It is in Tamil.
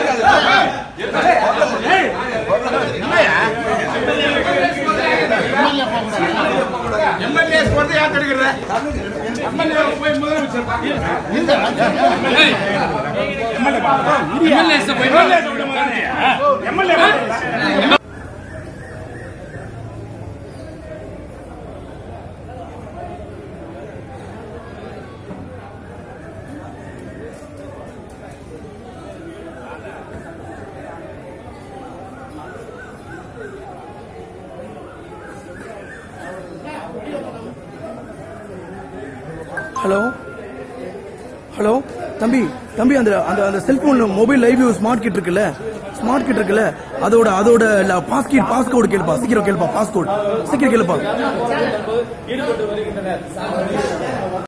எம்எல்ஏ போறது யார் தடுக்கிறத எம்எல்ஏ போய் முதலமைச்சர் எம்எல்ஏ ஹலோ ஹலோ தம்பி தம்பி அந்த அந்த அந்த cellphone mobile live smart kit இருக்குல்ல ஸ்மார்ட் கிட் இருக்குல்ல அதோட அதோட பாஸ் கிட் பாஸ் கோடு கேளுப்பா சீக்கிரம் கேளுப்பா பாஸ் கோட் சீக்கிரம் கேளுப்பா ஈடுபட்டு வருகின்றனர்